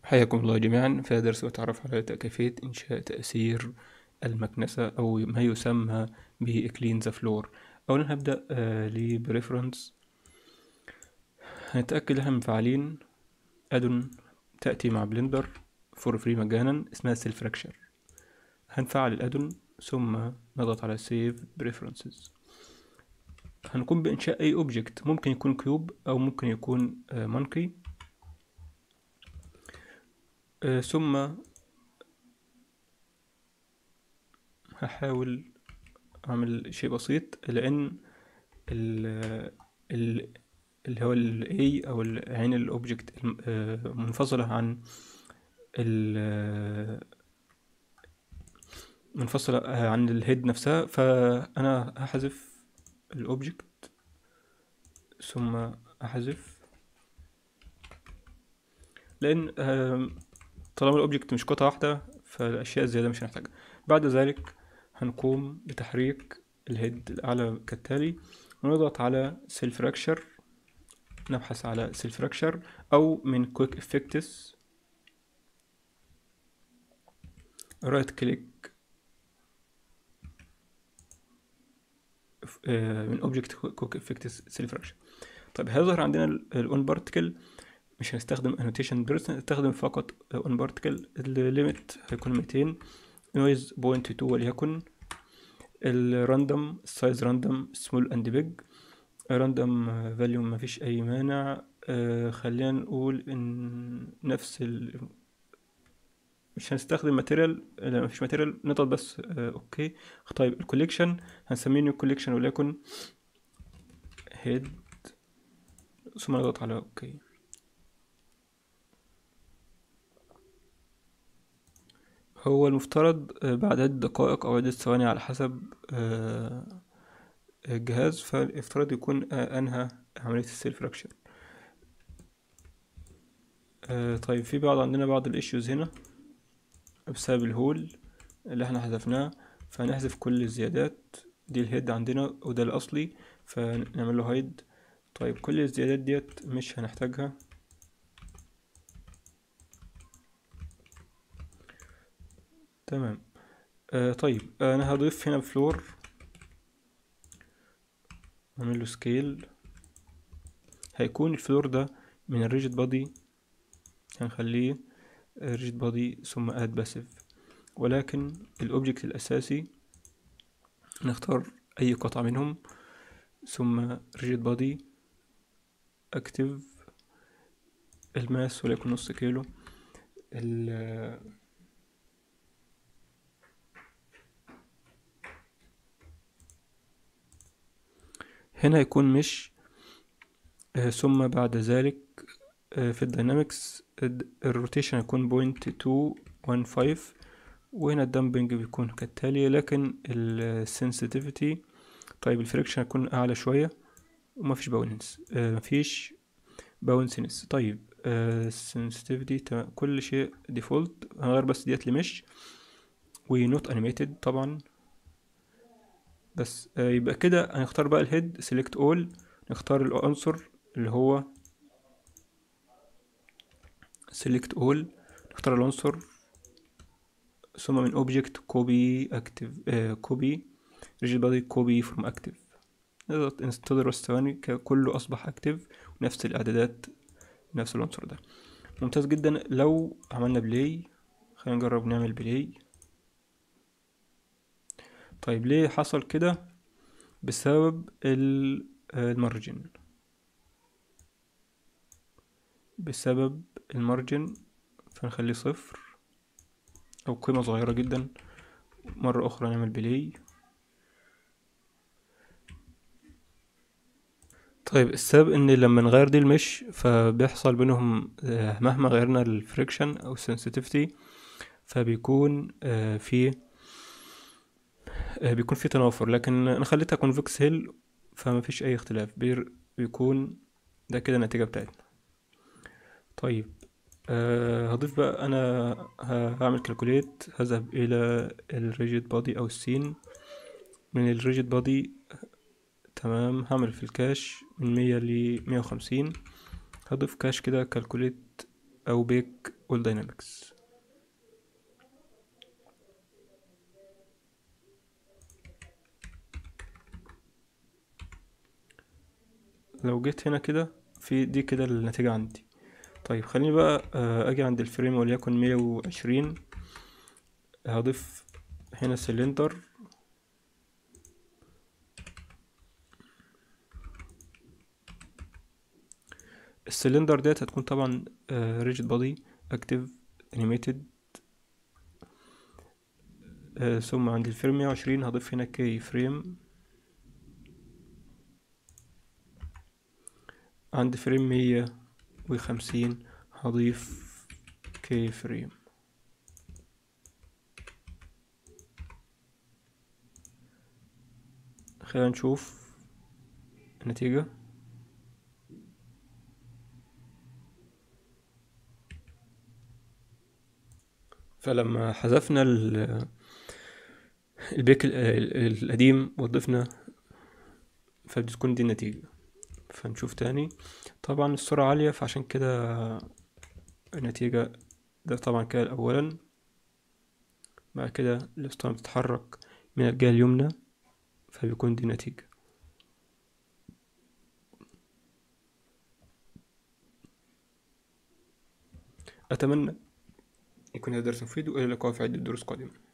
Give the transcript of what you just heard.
حياكم الله جميعا في هذا الدرس أتعرف على كيفية إنشاء تأثير المكنسة أو ما يسمى بإكلين ذا فلور أولا هبدأ آه، لي بريفرنس هنتأكد إن احنا مفعلين أدون تأتي مع بلندر فور فري مجانا اسمها سيل فراكشر هنفعل الأدون ثم نضغط على سيف بريفرنسز هنقوم بإنشاء أي أوبجكت ممكن يكون كيوب أو ممكن يكون مونكي آه، ثم هحاول أعمل شيء بسيط لأن ال ال اللي هو ال A أو ال- عين الأوبجكت منفصلة عن ال منفصلة آه، عن الهيد نفسها فأنا هحذف الأوبجكت ثم أحذف لأن آم، طالما الأوبجكت مش قطعة واحدة فالأشياء الزيادة مش هنحتاجها بعد ذلك هنقوم بتحريك الهيد الأعلى كالتالي ونضغط على سيل فراكشر نبحث على سيل فراكشر أو من كويك افكتس رايت كليك من اوبجكت كويك افكتس سيل فراكشر طيب هيظهر عندنا الاون بارتكل مش هنستخدم انوتيشن بيرسون هنستخدم فقط اون بارتكل الليميت هيكون 200 نويز بوينت 2 وليكن الراندوم السايز راندوم سمول اند بيج راندوم فاليو ما فيش اي مانع آه، خلينا نقول ان نفس ال مش هنستخدم ماتيريال لا مفيش ماتيريال نضغط بس آه، اوكي طيب الكوليكشن هنسميه نيو كوليكشن وليكن هيد ثم نضغط على اوكي هو المفترض آه، بعد عدة دقائق أو عدة ثواني على حسب آه، الجهاز فالافتراض يكون آه، أنهى عملية السيل فراكشر طيب في بعض عندنا بعض الإيشوز هنا بسبب الهول اللي احنا حذفناه فهنحذف كل الزيادات دي الهيد عندنا وده الأصلي فنعمل له هايد طيب كل الزيادات ديت مش هنحتاجها تمام آه طيب انا هضيف هنا فلور اعمل له سكيل هيكون الفلور ده من الريجيد بادي هنخليه ريجيد بادي ثم اد باسيف ولكن الاوبجكت الاساسي نختار اي قطعة منهم ثم ريجيد بادي اكتف الماس وليكن نص كيلو ال هنا يكون مش آه، ثم بعد ذلك آه، في الداينامكس الروتيشن يكون بوينت تو وان فايف وهنا الدمبنج بيكون كالتالي لكن السنسيتيفيتي طيب الفريكشن يكون أعلى شوية ومفيش باونس مفيش باونسنس طيب السنسيتيفيتي كل شيء ديفولت هنغير بس ديت لمش ونوت انيميتد طبعا بس آه، يبقى كده هنختار بقى الهيد سيلكت اول نختار العنصر اللي هو سيلكت اول نختار العنصر ثم من اوبجكت كوبي اكتف كوبي ريجيد بادي كوبي فروم اكتف نضغط انستنتر بس ثواني ك- كله اصبح اكتف ونفس الاعدادات نفس العنصر ده ممتاز جدا لو عملنا بلاي خلينا نجرب نعمل بلاي طيب ليه حصل كده بسبب ال- المارجن بسبب المارجن فنخليه صفر او قيمة صغيرة جدا مرة اخرى نعمل بلاي طيب السبب ان لما نغير دي المش فبيحصل بينهم آه، مهما غيرنا الفريكشن او السنسيتيفيتي فبيكون آه، في آه، بيكون في تنافر لكن انا خليتها كونفكس هيل فما فيش اي اختلاف بير بيكون ده كده النتيجة بتاعتنا طيب أه هضيف بقى انا ه- هعمل كالكوليت هذهب الى الريجيد بادي او السين من الريجيد بادي تمام هعمل في الكاش من مية لمية وخمسين هضيف كاش كده كالكوليت او بيك اول داينامكس لو جيت هنا كده في دي كده النتيجة عندي طيب خليني بقى آه، اجي عند الفريم وليكن مية وعشرين هضيف هنا سلندر السلندر ديت هتكون طبعا ريجيد بودي اكتف انيميتد ثم عند الفريم مية وعشرين هضيف هنا كي فريم عند فريم مية وخمسين هضيف كي فريم خلينا نشوف النتيجة فلما حذفنا ال- البيك ال- ال- القديم وضفنا فبتكون دي النتيجة فنشوف تاني طبعا السرعة عالية فعشان كده النتيجة ده طبعا كده أولا بعد كده الاسطوانة بتتحرك من الجهة اليمنى فبيكون دي نتيجة أتمنى يكون هذا درس مفيد وإلى اللقاء في عدة دروس قادمة